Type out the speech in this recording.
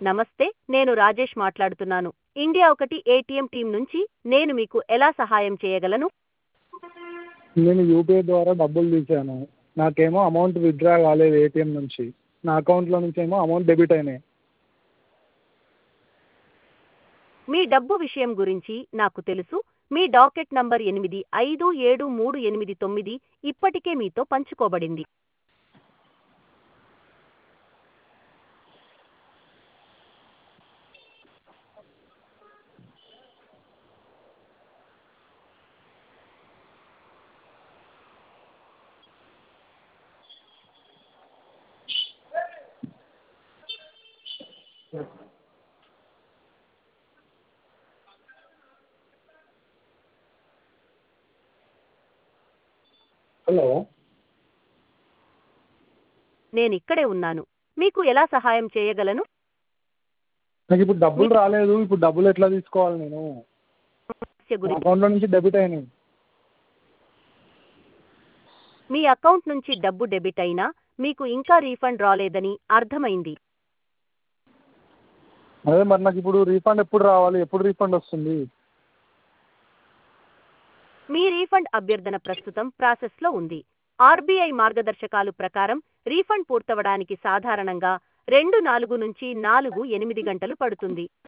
నమస్తే నేను రాజేష్ మాట్లాడుతున్నాను ఇండియా ఒకటి ఏటీఎం టీం నుంచి నేను మీకు ఎలా సహాయం చేయగలను నేను యూపీఐ ద్వారా డబ్బులు తీసాను నాకేమో అమౌంట్ విత్డ్రా కాలేదు ఏటీఎం నుంచి నా అకౌంట్లో నుంచి ఏమో అమౌంట్ డెబిట్ అయినాయి మీ డబ్బు విషయం గురించి నాకు తెలుసు మీ డాకెట్ నంబర్ ఎనిమిది ఐదు ఏడు మూడు ఎనిమిది తొమ్మిది ఇప్పటికే మీతో పంచుకోబడింది హలో నేను ఇక్కడే ఉన్నాను మీకు ఎలా సహాయం చేయగలను నాకు ఇప్పుడు డబ్బులు రాలేదు ఇప్పుడు డబ్బులు ఎట్లా తీసుకోవాలి నేను సమస్య నా గురించి అకౌంట్లో నుంచి డెబిట్ అయినాయి మీ అకౌంట్ నుంచి డబ్బు డెబిట్ అయినా మీకు ఇంకా రీఫండ్ రాలేదని అర్థమైంది అదే మరి నాకు ఇప్పుడు రీఫండ్ ఎప్పుడు రావాలి ఎప్పుడు రీఫండ్ వస్తుంది మీ రీఫండ్ అభ్యర్థన ప్రస్తుతం ప్రాసెస్లో ఉంది ఆర్బీఐ మార్గదర్శకాలు ప్రకారం రీఫండ్ పూర్తవడానికి సాధారణంగా రెండు నాలుగు నుంచి నాలుగు ఎనిమిది గంటలు పడుతుంది